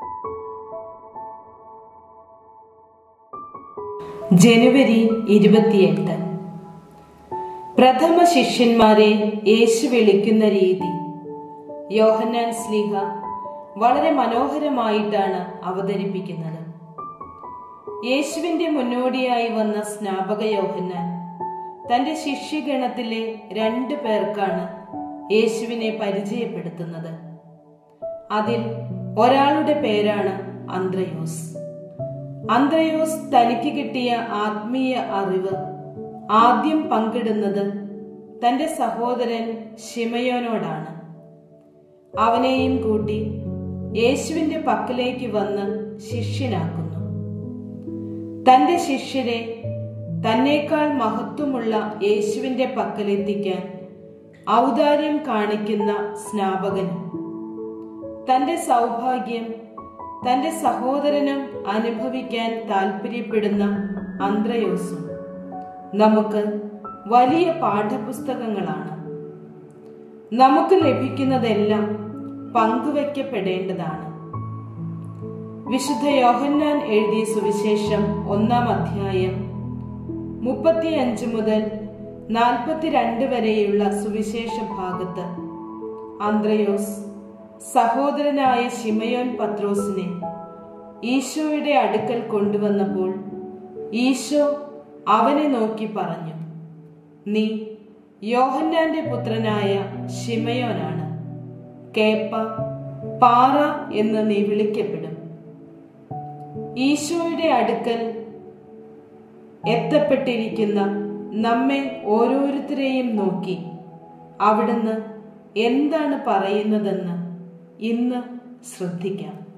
ജനുവരി ഇരുപത്തിയെട്ട് പ്രഥമ ശിഷ്യന്മാരെ യേശു വിളിക്കുന്ന രീതി യോഹന്നാൻ സ്ലീഹ വളരെ മനോഹരമായിട്ടാണ് അവതരിപ്പിക്കുന്നത് യേശുവിന്റെ മുന്നോടിയായി വന്ന സ്നാപക യോഹന്നാൻ തന്റെ ശിഷ്യഗണത്തിലെ രണ്ടു പേർക്കാണ് യേശുവിനെ പരിചയപ്പെടുത്തുന്നത് അതിൽ ഒരാളുടെ പേരാണ് അന്ത്രയോസ് അന്ത്രയോസ് തനിക്ക് കിട്ടിയ ആത്മീയ അറിവ് ആദ്യം പങ്കിടുന്നത് തന്റെ സഹോദരൻ ഷിമയോനോടാണ് അവനെയും കൂട്ടി യേശുവിന്റെ പക്കലേക്ക് വന്ന് ശിഷ്യനാക്കുന്നു തന്റെ ശിഷ്യരെ തന്നേക്കാൾ മഹത്വമുള്ള യേശുവിന്റെ പക്കലെത്തിക്കാൻ ഔദാര്യം കാണിക്കുന്ന സ്നാപകനും തന്റെ സൗഭാഗ്യം തന്റെ സഹോദരനും അനുഭവിക്കാൻ താല്പര്യപ്പെടുന്ന അന്ത്രയോസും നമുക്ക് വലിയ പാഠപുസ്തകങ്ങളാണ് നമുക്ക് ലഭിക്കുന്നതെല്ലാം പങ്കുവയ്ക്കപ്പെടേണ്ടതാണ് വിശുദ്ധ യോഹന്നാൻ എഴുതിയ സുവിശേഷം ഒന്നാം അധ്യായം മുപ്പത്തിയഞ്ച് മുതൽ നാൽപ്പത്തിരണ്ട് വരെയുള്ള സുവിശേഷ ഭാഗത്ത് അന്ത്രയോസ് സഹോദരനായ ശിമയോൻ പത്രോസിനെ ഈശോയുടെ അടുക്കൽ കൊണ്ടുവന്നപ്പോൾ ഈശോ അവനെ നോക്കി പറഞ്ഞു നീ യോഹന്നാന്റെ പുത്രനായ ശിമയോനാണ് കേപ്പ പാറ എന്ന് നീ വിളിക്കപ്പെടും ഈശോയുടെ അടുക്കൽ എത്തപ്പെട്ടിരിക്കുന്ന നമ്മെ ഓരോരുത്തരെയും നോക്കി അവിടുന്ന് എന്താണ് പറയുന്നതെന്ന് ഇന്ന് ശ്രദ്ധിക്കാം